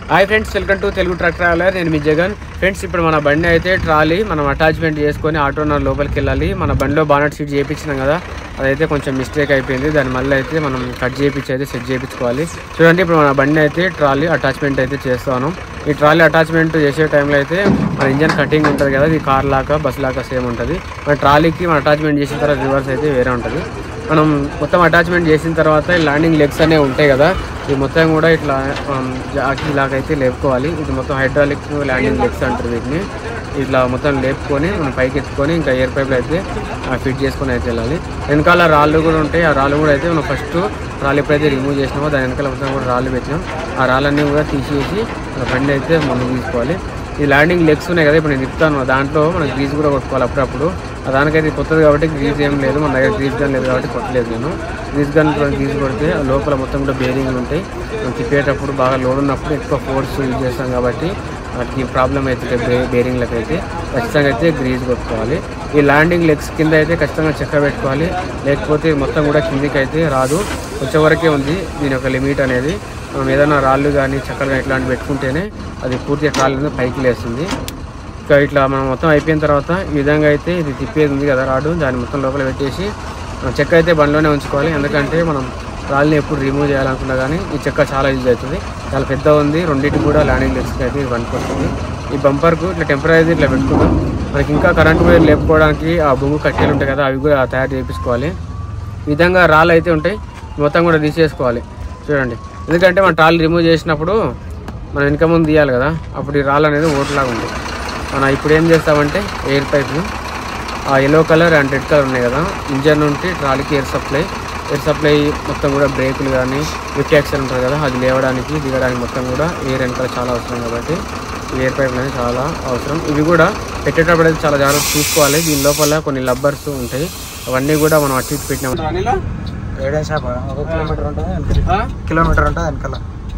Hi friends welcome to Telugu truck traveller నేను మీ Jagan friends ఇప్పుడు మన బండి అయితే ట్రాలీ మనం అటాచ్మెంట్ చేసుకొని ఆటోనర్ లోపలికి వెళ్ళాలి మన బండిలో బానట్ సీట్ చేయించినాం కదా అదైతే కొంచెం మిస్టేక్ అయిపోయింది దాని మళ్ళీ అయితే మనం కట్ చేయించి అయితే సెట్ చేయించుకోవాలి చూడండి ఇప్పుడు మన బండి అయితే ట్రాలీ అటాచ్మెంట్ అయితే చేస్తాను ఈ ట్రాలీ అటాచ్మెంట్ చేసే టైంలో అయితే మన ఇంజన్ కటింగ్ ఉంటుంది కదా ఇది కార్ లాగా బస్ లాగా సేమ్ ఉంటుంది మన ట్రాలీకి మన అటాచ్మెంట్ చేసిన తర్వాత రివర్స్ అయితే వేరే ఉంటుంది మనం మొత్తం అటాచ్మెంట్ చేసిన తర్వాత ఈ ల్యాండింగ్ లెగ్స్ అనేవి ఉంటాయి కదా ఇది మొత్తం కూడా ఇట్లా ఆమ్, జాకీ లాగా అయితే లేపుకోవాలి ఇది మొత్తం హైడ్రాలిక్ ల్యాండింగ్ లెగ్స్ అంటారు వీటిని ఇట్లా మొత్తం లేపుకొని మనం పైకి ఎత్తుకొని ఇంకా ఎయిర్ పైపులు అయితే ఆ, ఫిట్ చేసుకొని అయితే వెళ్ళాలి వెనకాల రాళ్ళు కూడా ఉంటాయి ఆ రాళ్ళు కూడా అయితే మనం ఫస్ట్ రాళ్ళు ఎప్పుడైతే రిమూవ్ చేసినామో దాని వెనకాల మొత్తం కూడా రాళ్ళు పెట్టినాం ఆ రాళ్ళన్నీ కూడా తీసేసి మన బండి అయితే ముందుకు తీసుకోవాలి ఈ ల్యాండింగ్ లెగ్స్ ఉన్నాయి కదా ఇప్పుడు నేను చెప్తాను దాంట్లో మనం గ్రీజ్ కూడా కొట్టుకోవాలి అప్పుడప్పుడు ఆ దానికైతే కొత్తది కాబట్టి గ్రీజ్ ఏం లేదు మన దగ్గర గ్రీజ్ గన్ లేదు కాబట్టి కొట్టలేదు నేను గ్రీజ్ గన్ గ్రీజ్ కొడితే ఆ లోపల మొత్తం కూడా బేరింగ్లు ఉంటాయి మనం తిప్పేటప్పుడు బాగా లోడ్ ఉన్నప్పుడు ఎక్కువ ఫోర్స్ యూజ్ చేస్తాం కాబట్టి వాటికి ప్రాబ్లం అవుతుంది బే బేరింగ్లకు అయితే ఖచ్చితంగా అయితే గ్రీజ్ కొట్టుకోవాలి ఈ ల్యాండింగ్ లెగ్స్ కింద అయితే ఖచ్చితంగా చెక్క పెట్టుకోవాలి లేకపోతే ఇది మొత్తం కూడా కిందికి అయితే రాదు వచ్చే వరకే ఉంది దీని యొక్క లిమిట్ అనేది మనం ఏదైనా రాళ్ళు కానీ చక్కలు కానీ ఇట్లాంటివి పెట్టుకుంటేనే అది పూర్తిగా ట్రాల్ అనేది పైకి లేస్తుంది ఇంకా ఇట్లా మనం మొత్తం అయిపోయిన తర్వాత ఈ విధంగా అయితే ఇది తిప్పేది ఉంది కదా రాడు దాన్ని మొత్తం లోపల పెట్టేసి మనం చెక్క అయితే బండిలోనే ఉంచుకోవాలి ఎందుకంటే మనం రాళ్ళని ఎప్పుడు రిమూవ్ చేయాలనుకున్నా కానీ ఈ చెక్క చాలా యూజ్ అవుతుంది చాలా పెద్ద ఉంది రెండింటికి కూడా ల్యాండింగ్ లెగ్స్కి అయితే ఇది పనికొస్తుంది ఈ బంపర్కు ఇట్లా టెంపరీ ఇట్లా పెట్టుకుందాం మనకి ఇంకా కరెంట్ వైర్ లేపుకోవడానికి ఆ బొంగు కట్టెలు ఉంటాయి కదా అవి కూడా తయారు చేయించుకోవాలి ఈ విధంగా రాళ్ళు అయితే ఉంటాయి మొత్తం కూడా తీసేసుకోవాలి చూడండి ఎందుకంటే మనం ట్రాలీ రిమూవ్ చేసినప్పుడు మనం వెనక ముందు తీయాలి కదా అప్పుడు ఈ రాళ్ళు అనేది ఓట్లాగా ఉంది మనం ఇప్పుడు ఏం చేస్తామంటే ఎయిర్ పైప్ను ఆ yellow colour and red colour ఉన్నాయి కదా ఇంజన్ నుండి ట్రాలీకి ఎయిర్ సప్లై ఎయిర్ సప్లై మొత్తం కూడా బ్రేకులు కానీ విక్ యాక్సల్ ఉంటుంది కదా అది లేవడానికి దిగడానికి మొత్తం కూడా ఎయిర్ వెనకాల చాలా అవసరం కాబట్టి ఈ ఎయిర్ పైప్ అనేది చాలా అవసరం ఇవి కూడా పెట్టేటప్పుడు అయితే చాలా జాగ్రత్త చూసుకోవాలి దీని లోపల కొన్ని లబ్బర్స్ ఉంటాయి అవన్నీ కూడా మనం అటు ఇటు పెట్టినాం ఏడే షాప్ ఒక కిలోమీటర్ ఉంటుంది వెనకాల. కిలోమీటర్ ఉంటుంది వెనకాల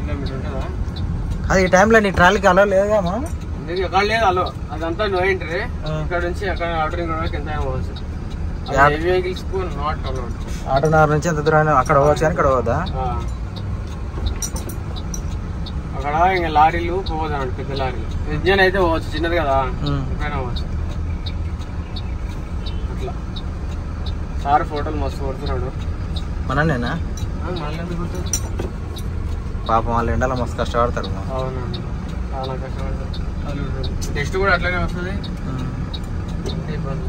అది ఈ టైంలో నీ ట్రాలీకి అలా లేదుగా మనం ఎక్కడ లేదు అలో అదంతా నో ఎంట్రీ ఇక్కడ నుంచి అక్కడ ఆర్డరింగ్ వరకు ఎంత పోవచ్చు యా. వెహికల్స్ నాట్ అలౌడ్ ఆటోనగర్ నుంచి ఎంత దూరం అయినా అక్కడ పోవచ్చు కానీ ఇక్కడ పోదా అక్కడ ఇంకా లారీలు పోవచ్చు అన్నట్టు పెద్ద లారీలు ఇంజన్ అయితే పోవచ్చు చిన్నది కదా ఉమ్. ఎప్పుడైనా పోవచ్చు అట్లా సార్ ఫోటోలు మస్తు కొడుతున్నాడు మననేనా ఆ, మళ్ళీ ఎందుకు గుర్తొచ్చు? పాపం వాళ్ళు ఎండలో మస్తు కష్టపడతారు అవునండి చాలా కష్టపడతారు టెస్ట్ కూడా అట్లనే వస్తుంది ఉమ్. ఇంతే ఇబ్బంది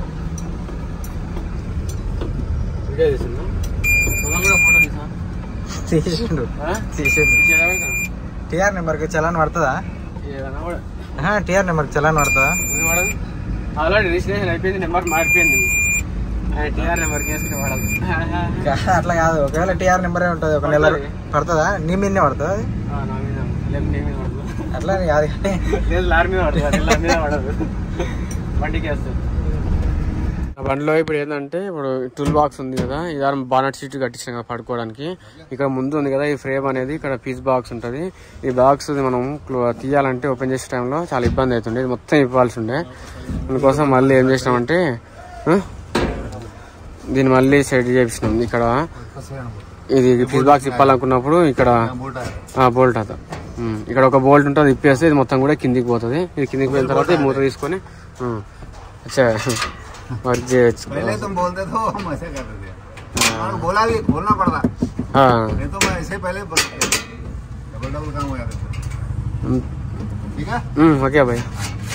వీడియో తీసిందా మనం కూడా ఫోటో తీసా తీసిండు తీసిండు టీఆర్ నెంబర్కి చలాన్ పడుతుందా ఏదైనా కూడా టీఆర్ నెంబర్కి చలాన్ పడుతుందా ఇది పడదు ఆల్రెడీ రిజిస్ట్రేషన్ అయిపోయింది నెంబర్ మారిపోయింది టీఆర్ నెంబర్ కేసుకుని పడదు కా- అట్లా కాదు ఒకవేళ టీఆర్ నెంబరే ఉంటుంది ఒక నెల పడుతుంది. పడుతుందా నీ మీదనే పడుతుందా అది ఆ, నా మీద లేదు నీ మీద పడదు అట్లా అని కాదు కానీ లేదు లారీ మీద పడదు అది లారీ మీద పడదు బండికి వేస్తుంది బండిలో ఇప్పుడు ఏంటంటే ఇప్పుడు టూల్ బాక్స్ ఉంది కదా ఇదారం బానట్ సీట్ కట్టించాం కదా పడుకోవడానికి ఇక్కడ ముందు ఉంది కదా ఈ ఫ్రేమ్ అనేది ఇక్కడ పీస్ బాక్స్ ఉంటుంది ఈ బాక్స్ మనం క్లో- తీయాలంటే ఓపెన్ చేసే టైంలో చాలా ఇబ్బంది అవుతుండే ఇది మొత్తం ఇవ్వాల్సి ఉండే అందుకోసం మళ్ళీ ఏం చేసినామంటే ఆ, దీన్ని మళ్ళీ సెట్ చేపించినాం ఇక్కడ ఇది ఫీజ్ బాక్స్ ఇప్పాలనుకున్నప్పుడు ఇక్కడ బోల్ట్ అత ఉమ్, ఇక్కడ ఒక బోల్ట్ ఉంటుంది ఇప్పేస్తే ఇది మొత్తం కూడా కిందికి పోతుంది ఇది కిందికి పోయిన తర్వాత ఈ మూత తీసుకొని ఉమ్, అచ్చా వర్క్ చేయొచ్చు पहले तुम बोलते थे हम ऐसे करते थे हाँ, बोला भी बोलना पड़ता ఆ, नहीं तो मैं ऐसे पहले बोलते थे डबल डबल काम हो जाते थे ఉమ్, ठीक है ఉమ్, ఓకే భయ్య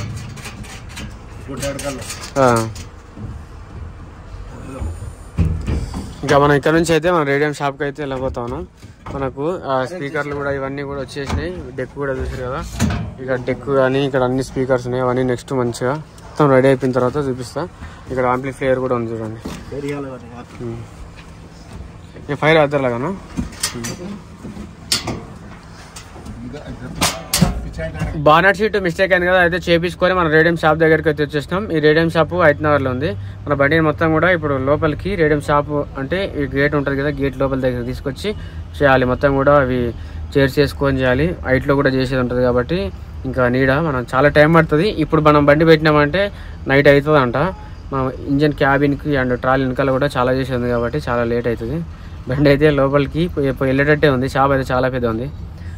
गुड ऐड कर लो ఆ. ఇంకా మనం ఇక్కడ నుంచి అయితే మనం రేడియం షాప్కి అయితే వెళ్ళిపోతాను మనకు ఆ స్పీకర్లు కూడా ఇవన్నీ కూడా వచ్చేసినాయి డెక్ కూడా చూసారు కదా ఇక్కడ డెక్ కానీ ఇక్కడ అన్ని స్పీకర్స్ ఉన్నాయి అవన్నీ నెక్స్ట్ మంచిగా మొత్తం రెడీ అయిపోయిన తర్వాత చూపిస్తా ఇక్కడ ఆంప్లిఫైయర్ కూడా ఉంది చూడండి ఉమ్. ఈ ఫైర్ అద్దరులాగాను पीछे हटाने బానట్ షీట్ మిస్టేక్ అయింది కదా అయితే చేపించుకొని మన రేడియం షాప్ దగ్గరికి అయితే వచ్చేసినాం ఈ రేడియం షాప్ హైదరాబాద్ లో ఉంది మన బండిని మొత్తం కూడా ఇప్పుడు లోపలికి రేడియం షాప్ అంటే ఈ గేట్ ఉంటుంది కదా గేట్ లోపల దగ్గర తీసుకొచ్చి చేయాలి మొత్తం కూడా అవి చైర్స్ చేసుకొని చేయాలి హైట్లో కూడా చేసేది ఉంటుంది కాబట్టి ఇంకా నీడ మనం చాలా టైం పడుతుంది ఇప్పుడు మనం బండి పెట్టినామంటే నైట్ అవుతుంది అంట మనం ఇంజన్ క్యాబిన్కి అండ్ ట్రాలీ వెనకాల కూడా చాలా చేసేది ఉంది కాబట్టి చాలా లేట్ అవుతుంది బండి అయితే లోపలికి పోయి- పోయి వెళ్ళేటట్టే ఉంది షాప్ అయితే చాలా పెద్ద ఉంది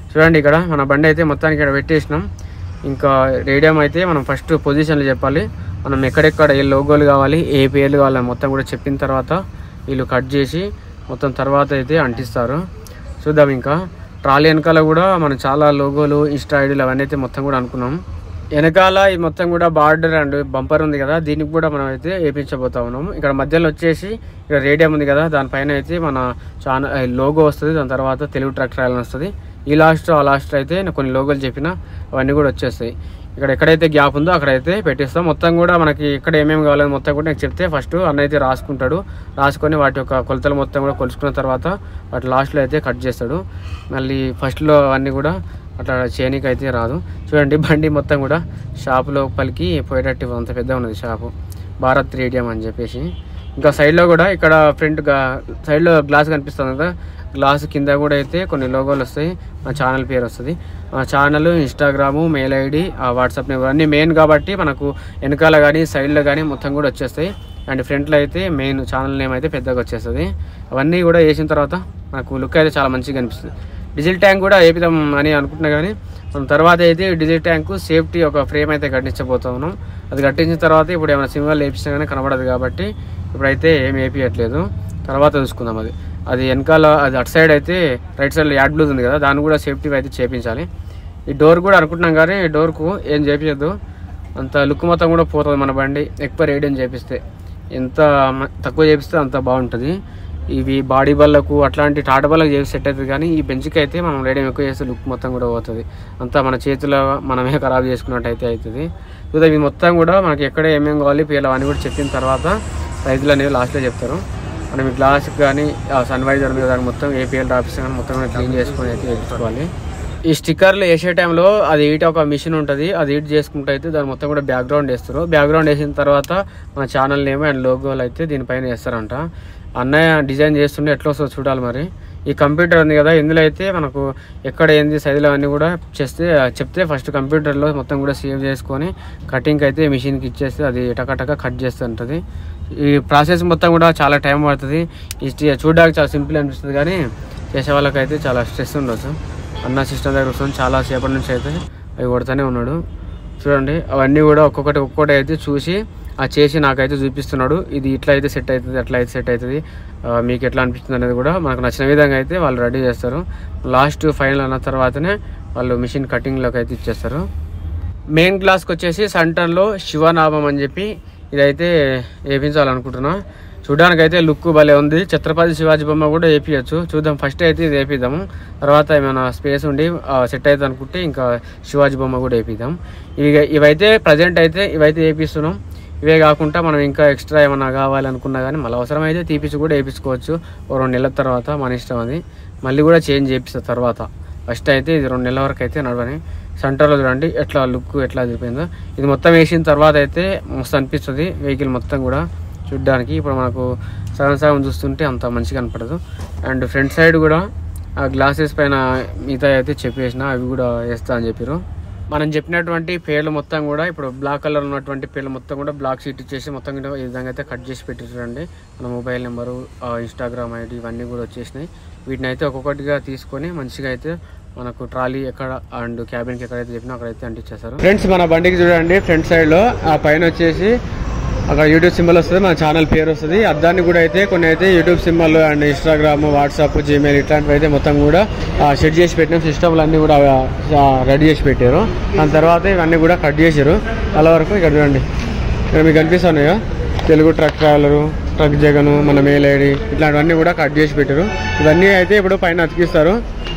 చూడండి ఇక్కడ మన బండి అయితే మొత్తానికి ఇక్కడ పెట్టేసినాం ఇంకా రేడియం అయితే మనం ఫస్ట్ పొజిషన్లు చెప్పాలి మనం ఎక్కడెక్కడ ఏ లోగోలు కావాలి ఏ పేర్లు కావాలి మొత్తం కూడా చెప్పిన తర్వాత వీళ్ళు కట్ చేసి మొత్తం తర్వాత అయితే అంటిస్తారు చూద్దాం ఇంకా ట్రాలీ వెనకాల కూడా మనం చాలా లోగోలు ఇన్స్టా ఐడీలు అవన్నీ అయితే మొత్తం కూడా అనుకున్నాం వెనకాల ఈ మొత్తం కూడా బార్డర్ అండ్ బంపర్ ఉంది కదా దీనికి కూడా మనం అయితే వేయించబోతా ఉన్నాము ఇక్కడ మధ్యలో వచ్చేసి ఇక్కడ రేడియం ఉంది కదా దానిపైన అయితే మన చాలా లోగో వస్తుంది దాని తర్వాత తెలుగు ట్రాక్టర్ అని వస్తుంది ఈ లాస్ట్ ఆ లాస్ట్ అయితే నేను కొన్ని లోగోలు చెప్పిన అవన్నీ కూడా వచ్చేస్తాయి ఇక్కడ ఎక్కడైతే గ్యాప్ ఉందో అక్కడైతే పెట్టిస్తాం మొత్తం కూడా మనకి ఎక్కడ ఏమేమి కావాలని మొత్తం కూడా నాకు చెప్తే ఫస్ట్ అన్న అయితే రాసుకుంటాడు రాసుకొని వాటి యొక్క కొలతలు మొత్తం కూడా కొలుసుకున్న తర్వాత వాటి లాస్ట్లో అయితే కట్ చేస్తాడు మళ్ళీ ఫస్ట్లో అవన్నీ కూడా అట్లా చేయనీకి అయితే రాదు చూడండి బండి మొత్తం కూడా షాప్ లోపలికి పోయేటట్టు అంత పెద్ద ఉన్నది షాపు భారత్ రేడియం అని చెప్పేసి ఇంకా సైడ్లో కూడా ఇక్కడ ఫ్రంట్ సైడ్లో గ్లాస్ కనిపిస్తుంది కదా గ్లాస్ కింద కూడా అయితే కొన్ని లోగోలు వస్తాయి మా ఛానల్ పేరు వస్తుంది మా channel Instagram mail ID WhatsApp number అన్నీ మెయిన్ కాబట్టి మనకు వెనకాల కానీ సైడ్లో కానీ మొత్తం కూడా వచ్చేస్తాయి అండ్ ఫ్రంట్లో అయితే మెయిన్ ఛానల్ నేమ్ అయితే పెద్దగా వచ్చేస్తుంది అవన్నీ కూడా వేసిన తర్వాత మనకు లుక్ అయితే చాలా మంచిగా అనిపిస్తుంది డీజిల్ ట్యాంక్ కూడా వేపిద్దాం అని అనుకుంటున్నా కానీ మనం తర్వాత అయితే డీజిల్ ట్యాంకు సేఫ్టీ ఒక ఫ్రేమ్ అయితే కట్టించబోతున్నాం అది కట్టించిన తర్వాత ఇప్పుడు ఏమైనా సింబల్ వేపించినా కానీ కనబడదు కాబట్టి ఇప్పుడైతే ఏం వేపియట్లేదు తర్వాత చూసుకుందాం అది అది వెనకాల అది అటు సైడ్ అయితే రైట్ సైడ్ యాడ్ బ్లూజ్ ఉంది కదా దాన్ని కూడా సేఫ్టీ అయితే చేపించాలి ఈ డోర్ కూడా అనుకుంటున్నాం కానీ ఈ డోర్కు ఏం చేపించద్దు అంత లుక్ మొత్తం కూడా పోతుంది మన బండి ఎక్కువ రేడియం చేపిస్తే ఎంత మ- తక్కువ చేపిస్తే అంత బాగుంటుంది ఇవి బాడీ బల్లకు అట్లాంటి టాటా బల్లకు చేసి సెట్ అవుతుంది కానీ ఈ బెంచ్కి అయితే మనం రేడియం ఎక్కువ చేస్తే లుక్ మొత్తం కూడా పోతుంది అంతా మన చేతిలో మనమే ఖరాబ్ చేసుకున్నట్టు అయితే అవుతుంది సో ఇవి మొత్తం కూడా మనకి ఎక్కడ ఏమేమి కావాలి పేర్లు అవన్నీ కూడా చెప్పిన తర్వాత ప్రైజ్లు అనేవి లాస్ట్లో చెప్తారు మనం ఈ గ్లాస్కి కానీ సన్ వైజర్ మీద దానికి మొత్తం ఏపీఎల్ డ్రాప్స్ కానీ మొత్తం కూడా క్లీన్ చేసుకొని అయితే వేసుకోవాలి ఈ స్టిక్కర్లు వేసే టైంలో అది ఈట ఒక మిషన్ ఉంటుంది అది ఈట్ చేసుకుంటూ అయితే దాని మొత్తం కూడా బ్యాక్గ్రౌండ్ వేస్తారు బ్యాక్గ్రౌండ్ వేసిన తర్వాత మన ఛానల్ నేమ్ అండ్ లోగోలు అయితే దీనిపైన వేస్తారంట అన్నయ్య డిజైన్ చేస్తుండే ఎట్లా వస్తుందో చూడాలి మరి ఈ కంప్యూటర్ ఉంది కదా ఇందులో అయితే మనకు ఎక్కడ ఏంది సైజులు అవన్నీ కూడా చేస్తే చెప్తే ఫస్ట్ కంప్యూటర్లో మొత్తం కూడా సేవ్ చేసుకొని కటింగ్కి అయితే మిషన్కి ఇచ్చేస్తే అది టకటక కట్ చేస్తుంటుంది ఈ ప్రాసెస్ మొత్తం కూడా చాలా టైం పడుతుంది ఈ sti- చూడడానికి చాలా సింపుల్ అనిపిస్తుంది కానీ చేసే వాళ్ళకైతే చాలా స్ట్రెస్ ఉండొచ్చు అన్న సిస్టమ్ దగ్గర వస్తుంది చాలా సేపటి నుంచి అయితే అవి కొడుతూనే ఉన్నాడు చూడండి అవన్నీ కూడా ఒక్కొక్కటి ఒక్కొక్కటి అయితే చూసి ఆ చేసి నాకైతే చూపిస్తున్నాడు ఇది ఇట్లా అయితే సెట్ అవుతుంది అట్లా అయితే సెట్ అవుతుంది ఆ, మీకు ఎట్లా అనిపిస్తుంది అనేది కూడా మనకు నచ్చిన విధంగా అయితే వాళ్ళు రెడీ చేస్తారు లాస్ట్ ఫైనల్ అన్న తర్వాతనే వాళ్ళు మిషన్ కటింగ్లోకి అయితే ఇచ్చేస్తారు మెయిన్ క్లాస్కి వచ్చేసి సెంటర్లో శివనామం అని చెప్పి ఇదైతే వేయించాలనుకుంటున్నా చూడడానికి అయితే లుక్ భలే ఉంది ఛత్రపతి శివాజీ బొమ్మ కూడా వేపించచ్చు చూద్దాం ఫస్ట్ అయితే ఇది వేపిద్దాము తర్వాత ఏమైనా స్పేస్ ఉండి సెట్ అవుతుంది అనుకుంటే ఇంకా శివాజీ బొమ్మ కూడా వేపిద్దాం ఇవి ఇవైతే ప్రజెంట్ అయితే ఇవైతే వేపిస్తున్నాం ఇవే కాకుండా మనం ఇంకా ఎక్స్ట్రా ఏమైనా కావాలనుకున్నా కానీ మళ్ళీ అవసరం అయితే తీపిచ్చి కూడా వేయించుకోవచ్చు ఓ రెండు నెలల తర్వాత మన ఇష్టం అది మళ్ళీ కూడా చేంజ్ చేపిస్తా తర్వాత ఫస్ట్ అయితే ఇది రెండు నెలల వరకు అయితే నడవని సెంటర్లో చూడండి ఎట్లా లుక్ ఎట్లా తిరిపోయిందో ఇది మొత్తం వేసిన తర్వాత అయితే మస్తు అనిపిస్తుంది వెహికల్ మొత్తం కూడా చూడ్డానికి ఇప్పుడు మనకు సగం సగం చూస్తుంటే అంత మంచిగా కనపడదు అండ్ ఫ్రంట్ సైడ్ కూడా ఆ గ్లాసెస్ పైన మిగతా అయితే చెప్పేసిన అవి కూడా వేస్తా అని చెప్పారు మనం చెప్పినటువంటి పేర్లు మొత్తం కూడా ఇప్పుడు బ్లాక్ కలర్ ఉన్నటువంటి పేర్లు మొత్తం కూడా బ్లాక్ షీట్ ఇచ్చేసి మొత్తం కూడా ఈ విధంగా అయితే కట్ చేసి పెట్టి చూడండి మన మొబైల్ నెంబరు ఇన్స్టాగ్రామ్ ఐడి ఇవన్నీ కూడా వచ్చేసినాయి వీటిని అయితే ఒక్కొక్కటిగా తీసుకొని మంచిగా అయితే మనకు ట్రాలీ ఎక్కడ అండ్ క్యాబిన్కి ఎక్కడైతే చెప్పినా అక్కడైతే అంటించేస్తారు ఫ్రెండ్స్ మన బండికి చూడండి ఫ్రంట్ సైడ్ లో ఆ పైన వచ్చేసి అక్కడ యూట్యూబ్ సింబల్ వస్తుంది మన ఛానల్ పేరు వస్తుంది అద్దాన్ని కూడా అయితే కొన్ని అయితే YouTube symbol and Instagram WhatsApp Gmail ఇట్లాంటివి అయితే మొత్తం కూడా సెట్ చేసి పెట్టిన సిస్టమ్లు అన్ని కూడా రెడీ చేసి పెట్టారు దాని తర్వాత ఇవన్నీ కూడా కట్ చేశారు అలా వరకు ఇక్కడ చూడండి ఇక్కడ మీకు కనిపిస్తున్నాయో Telugu truck traveller truck Jagan మన మెయిల్ ఐడి ఇట్లాంటివన్నీ కూడా కట్ చేసి పెట్టారు ఇవన్నీ అయితే ఇప్పుడు పైన అతికిస్తారు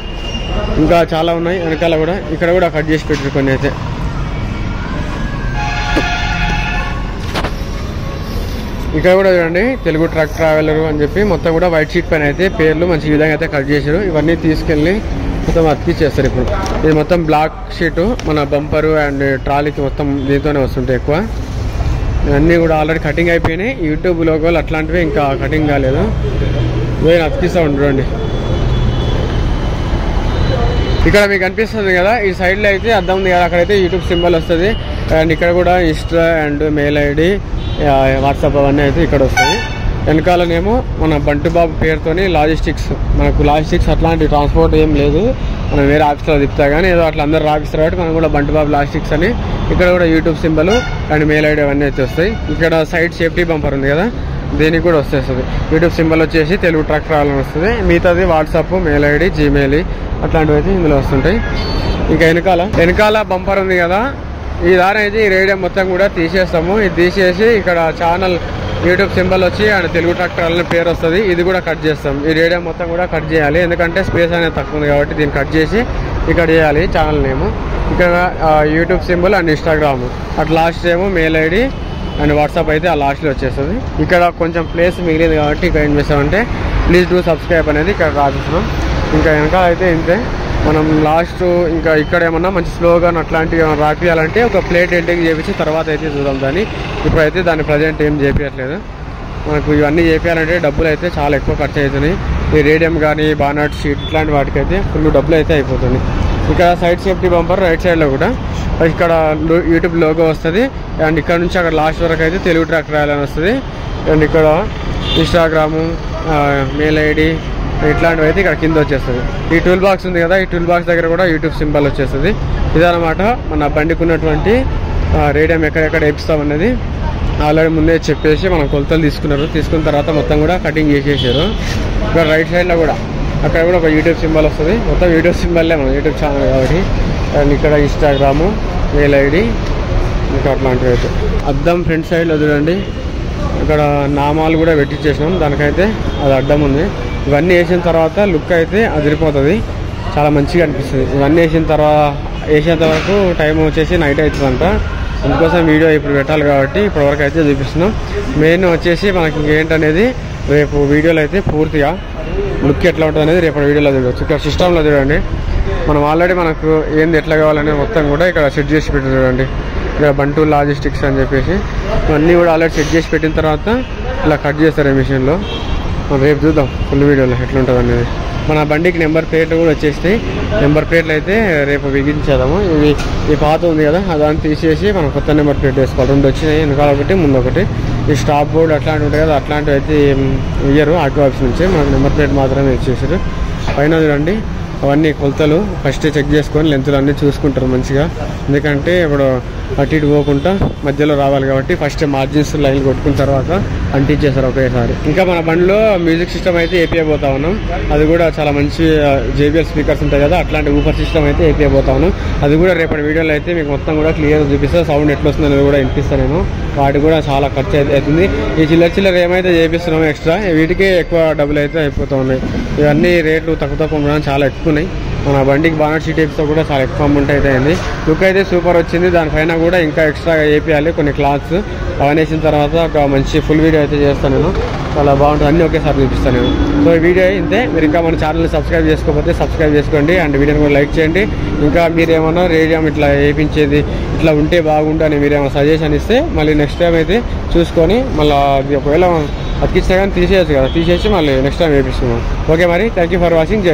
ఇంకా చాలా ఉన్నాయి వెనకాల కూడా ఇక్కడ కూడా కట్ చేసి పెట్టారు కొన్ని అయితే ఇక్కడ కూడా చూడండి తెలుగు ట్రక్ ట్రావెలర్ అని చెప్పి మొత్తం కూడా వైట్ షీట్ పైన అయితే పేర్లు మంచి విధంగా అయితే కట్ చేశారు ఇవన్నీ తీసుకెళ్ళి మొత్తం అతికిచ్చేస్తారు ఇప్పుడు ఇది మొత్తం బ్లాక్ షీట్ మన బంపరు అండ్ ట్రాలీకి మొత్తం దీంతోనే వస్తుంటాయి ఎక్కువ ఇవన్నీ కూడా ఆల్రెడీ కటింగ్ అయిపోయినాయి యూట్యూబ్ లోగోలు అట్లాంటివి ఇంకా కటింగ్ కాలేదు నేను అతికిస్తూ ఉండండి ఇక్కడ మీకు అనిపిస్తుంది కదా ఈ సైడ్లో అయితే అద్దం ఉంది కదా అక్కడైతే యూట్యూబ్ సింబల్ వస్తుంది అండ్ ఇక్కడ కూడా insta and mail ID WhatsApp అవన్నీ అయితే ఇక్కడ వస్తుంది వెనకాలనేమో మన బంటుబాబు పేరుతోని లాజిస్టిక్స్ మనకు లాజిస్టిక్స్ అట్లాంటి ట్రాన్స్పోర్ట్ ఏం లేదు మనం వేరే ఆఫీస్లో తిప్పుతా కానీ ఏదో అట్లా అందరు రాపిస్తారు కాబట్టి మనం కూడా బంటుబాబు లాజిస్టిక్స్ అని ఇక్కడ కూడా YouTube symbol and mail ID అవన్నీ అయితే వస్తాయి ఇక్కడ సైడ్ సేఫ్టీ బంపర్ ఉంది కదా దీనికి కూడా వచ్చేస్తుంది యూట్యూబ్ సింబల్ వచ్చేసి తెలుగు ట్రక్ రావాలని వస్తుంది మిగతాది వాట్సాప్ మెయిల్ ఐడి జీమెయిల్ అట్లాంటివి అయితే ఇందులో వస్తుంటాయి ఇంకా వెనకాల వెనకాల బంపర్ ఉంది కదా ఈ దారి అయితే ఈ రేడియో మొత్తం కూడా తీసేస్తాము ఇది తీసేసి ఇక్కడ ఛానల్ యూట్యూబ్ సింబల్ వచ్చి అండ్ తెలుగు ట్రాక్టర్ అనే పేరు వస్తుంది ఇది కూడా కట్ చేస్తాం ఈ రేడియో మొత్తం కూడా కట్ చేయాలి ఎందుకంటే స్పేస్ అనేది తక్కువ ఉంది కాబట్టి దీన్ని కట్ చేసి ఇక్కడ చేయాలి ఛానల్ నేమ్ ఇక్కడ ఆ, YouTube symbol and Instagram at last ఏమో మెయిల్ ఐడి అండ్ వాట్సాప్ అయితే ఆ లాస్ట్లో వచ్చేస్తుంది ఇక్కడ కొంచెం ప్లేస్ మిగిలింది కాబట్టి ఇక్కడ ఏం చేస్తామంటే ప్లీజ్ డూ సబ్స్క్రైబ్ అనేది ఇక్కడ రాపిస్తున్నాం ఇంకా వెనక అయితే ఇంతే మనం లాస్ట్ ఇంకా ఇక్కడ ఏమన్నా మంచి స్లోగా అట్లాంటివి ఏమైనా రాపియాలంటే ఒక ప్లేట్ ఎంటింగ్ చేపించి తర్వాత అయితే చూద్దాం దాన్ని ఇప్పుడైతే దాన్ని ప్రజెంట్ ఏం చేపించట్లేదు మనకు ఇవన్నీ చేపించాలంటే డబ్బులు అయితే చాలా ఎక్కువ ఖర్చు అవుతున్నాయి ఈ రేడియం కానీ బానట్ షీట్ ఇట్లాంటి వాటికైతే ఫుల్ డబ్బులు అయితే అయిపోతుంది ఇక్కడ సైడ్ సేఫ్టీ బంపర్ రైట్ సైడ్లో కూడా ఇక్కడ లో- యూట్యూబ్ లోగో వస్తుంది అండ్ ఇక్కడ నుంచి అక్కడ లాస్ట్ వరకు అయితే తెలుగు ట్రాక్ రాయాలని వస్తుంది అండ్ ఇక్కడ ఇన్స్టాగ్రాము మెయిల్ ఐడి ఇట్లాంటివి అయితే ఇక్కడ కింద వచ్చేస్తుంది ఈ టూల్ బాక్స్ ఉంది కదా ఈ టూల్ బాక్స్ దగ్గర కూడా యూట్యూబ్ సింబల్ వచ్చేస్తుంది ఇదన్నమాట మన బండికి ఉన్నటువంటి రేడియం ఎక్కడెక్కడ వేపిస్తామన్నది ఆల్రెడీ ముందే చెప్పేసి మనం కొలతలు తీసుకున్నారు తీసుకున్న తర్వాత మొత్తం కూడా కటింగ్ చేసేసారు ఇక్కడ రైట్ సైడ్లో కూడా అక్కడ కూడా ఒక యూట్యూబ్ సింబల్ వస్తుంది మొత్తం యూట్యూబ్ సింబల్లే మనం యూట్యూబ్ ఛానల్ కాబట్టి అండ్ ఇక్కడ ఇన్స్టాగ్రాము మెయిల్ ఐడి ఇంకా అట్లాంటివి అయితే అద్దం ఫ్రంట్ సైడ్లో చూడండి ఇక్కడ నామాలు కూడా పెట్టించేసినాం దానికైతే అది అడ్డం ఉంది ఇవన్నీ వేసిన తర్వాత లుక్ అయితే అదిరిపోతుంది చాలా మంచిగా అనిపిస్తుంది ఇవన్నీ వేసిన తర్వాత వేసేంత వరకు టైం వచ్చేసి నైట్ అవుతుందంట అందుకోసం వీడియో ఇప్పుడు పెట్టాలి కాబట్టి ఇప్పటివరకు అయితే చూపిస్తున్నాం మెయిన్ వచ్చేసి మనకి ఇంకేంటనేది రేపు వీడియోలో అయితే పూర్తిగా లుక్ ఎట్లా ఉంటుంది అనేది రేపు వీడియోలో చూడవచ్చు ఇక్కడ సిస్టంలో చూడండి మనం ఆల్రెడీ మనకు ఏంది ఎట్లా కావాలనే మొత్తం కూడా ఇక్కడ సెట్ చేసి పెట్టి చూడండి ఇక్కడ బంటూ లాజిస్టిక్స్ అని చెప్పేసి ఇవన్నీ కూడా ఆల్రెడీ సెట్ చేసి పెట్టిన తర్వాత ఇలా కట్ చేస్తారు ఈ మిషన్లో మనం రేపు చూద్దాం ఫుల్ వీడియోలో ఎట్లుంటుంది అనేది మన బండికి నెంబర్ ప్లేట్లు కూడా వచ్చేస్తాయి నెంబర్ ప్లేట్లు అయితే రేపు బిగించేద్దాము ఇవి ఈ పాత ఉంది కదా దాన్ని తీసేసి మనం కొత్త నెంబర్ ప్లేట్ వేసుకోవాలి రెండు వచ్చినాయి వెనకాల ఒకటి ముందు ఒకటి ఈ స్టాప్ బోర్డు అట్లాంటివి ఉంటాయి కదా అట్లాంటివి అయితే ఏం ఇయ్యరు ఆటో ఆఫీస్ నుంచి మనకు నెంబర్ ప్లేట్ మాత్రమే ఇచ్చేసారు పైన చూడండి అవన్నీ కొలతలు ఫస్ట్ చెక్ చేసుకొని లెంతులు అన్నీ చూసుకుంటారు మంచిగా ఎందుకంటే ఇప్పుడు అటు ఇటు పోకుండా మధ్యలో రావాలి కాబట్టి ఫస్ట్ మార్జిన్స్ లైన్ కొట్టుకున్న తర్వాత అంటించేస్తారు ఒకేసారి ఇంకా మన బండిలో మ్యూజిక్ సిస్టమ్ అయితే ఏపీఐ పోతా ఉన్నాం అది కూడా చాలా మంచి జేబిఎల్ స్పీకర్స్ ఉంటాయి కదా అట్లాంటి ఊపర్ సిస్టమ్ అయితే ఏపీఐ పోతా ఉన్నాం అది కూడా రేపటి వీడియోలో అయితే మీకు మొత్తం కూడా క్లియర్ చూపిస్తా సౌండ్ ఎట్లా వస్తుంది అనేది కూడా వినిపిస్తాను నేను వాటికి కూడా చాలా ఖర్చు అయితే అవుతుంది ఈ చిల్లర చిల్లర ఏమైతే చేపిస్తున్నామో ఎక్స్ట్రా వీటికే ఎక్కువ డబ్బులు అయితే అయిపోతూ ఉన్నాయి ఇవన్నీ రేట్లు తక్కువ తక్కువ ఉండడం చాలా ఎక్కువ ఉన్నాయి మన బండికి బానట్ షీట్ వేపిస్తే కూడా చాలా ఎక్కువ అమౌంట్ అయితే అయింది లుక్ అయితే సూపర్ వచ్చింది దానిపైన కూడా ఇంకా ఎక్స్ట్రాగా వేపియాలి కొన్ని క్లాత్స్ అవన్నీ వేసిన తర్వాత ఒక మంచి ఫుల్ వీడియో అయితే చేస్తాను నేను చాలా బాగుంటుంది అన్నీ ఒకేసారి చూపిస్తాను నేను సో ఈ వీడియో ఇంతే మీరు ఇంకా మన ఛానల్ని సబ్స్క్రైబ్ చేసుకోకపోతే సబ్స్క్రైబ్ చేసుకోండి అండ్ వీడియోని కూడా లైక్ చేయండి ఇంకా మీరు ఏమన్నా రేడియం ఇట్లా వేయించేది ఇట్లా ఉంటే బాగుండు అని మీరు ఏమైనా సజెషన్ ఇస్తే మళ్ళీ నెక్స్ట్ టైం అయితే చూసుకొని మళ్ళీ అది ఒకవేళ అతికిస్తే కానీ తీసేయచ్చు కదా తీసేసి మళ్ళీ నెక్స్ట్ టైం వేపిస్తున్నాం ఓకే మరి థ్యాంక్ యూ ఫర్ వాచింగ్